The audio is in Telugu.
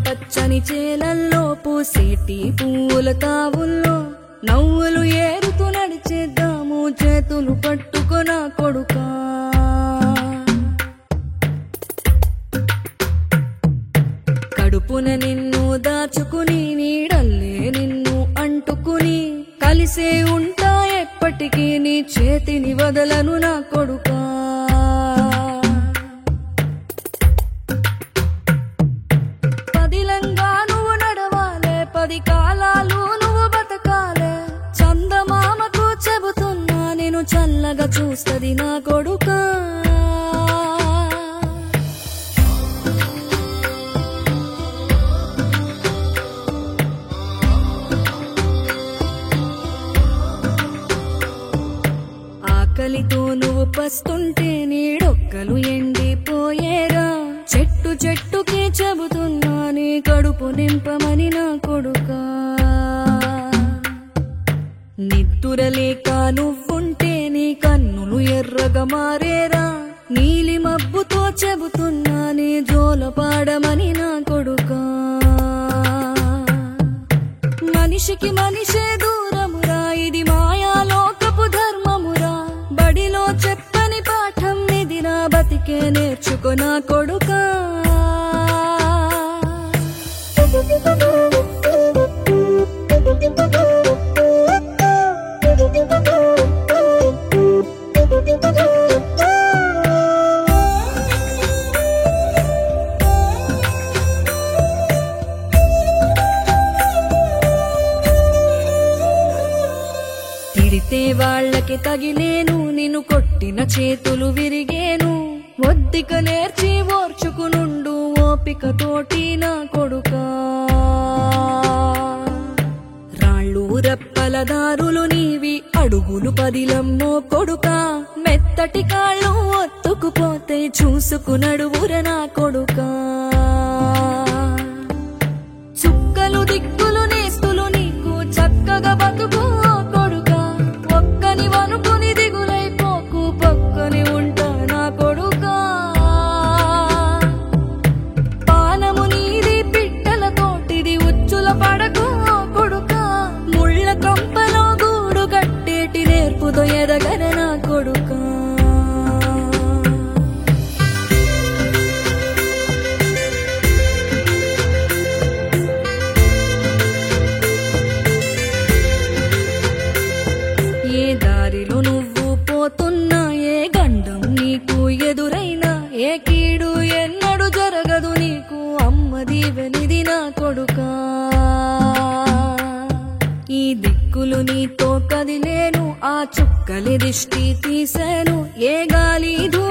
పచ్చని చేలల్లో పూసేటి పువ్వుల తావుల్లో నవ్వులు ఏరుతూ నడిచేద్దాము చేతులు పట్టుకొన కొడుకా కడుపున నిన్ను దాచుకుని నీడల్లే నిన్ను అంటుకుని కలిసే ఉంటా ఎప్పటికీ నీ చేతిని వదలను నా కొడుకా పదిలంగా నువ్వు నడవాలే పది కాలాలు నువ్వు బతకాలే చందమామకు చెబుతున్నా నేను చల్లగా చూస్తది నా కొడుకా ఆకలితో నువ్వు పస్తుంటే నీడొక్కలు ఎండిపోయేరా చెట్టు చెట్టుకే చెబుతున్నా నీ కడుపు నింపమని నా కొడుకా నిద్దురలేక నువ్వుంటే నీ కన్నులు ఎర్రగా మారేరా నీలి మబ్బుతో చెబుతున్నా నీ జోల పాడమని నా కొడుకా మనిషికి మనిషే దూరమురా ఇది మాయాలోకపు ధర్మమురా బడిలో చెప్పని పాఠం ఇది నా బతికే నేర్చుకున్నా కొడుకా తిడితే వాళ్ళకి తగిలేను నిన్ను కొట్టిన చేతులు విరిగేను ఒద్దిక నేర్చి ఓర్చుకునుండు ఓపిక తోటి నా కొడుకా రాళ్ళు రెప్పల దారులు నీవి అడుగులు పదిలమ్మో కొడుకా మెత్తటి కాళ్ళు ఒత్తుకుపోతే చూసుకునడువుర నా కొడుకా చుక్కలు దిక్కులు నేస్తులు నీకు చక్కగా బతుకు ఓ కొడుకా ఒక్కని వనుకుని దిగులైపోకు పక్కని ఉంటా నా కొడుకా పానము నీది పిట్టల తోటిది ఉచ్చుల పడకు ఓ కొడుకా ముళ్ళ కంపలో గూడు కట్టేటి నేర్పుతో ఎదగర నా కొడుకా ఏ దారిలో నువ్వు పోతున్నా ఏ గండం నీకు ఎదురైనా ఏ కీడు ఎన్నడు జరగదు నీకు అమ్మ దీవెనిది నా కొడుకా ఈ దిక్కులు నీతో కదిలేను ఆ చుక్కలి దిష్టి తీసాను ఏ గాలి ధూ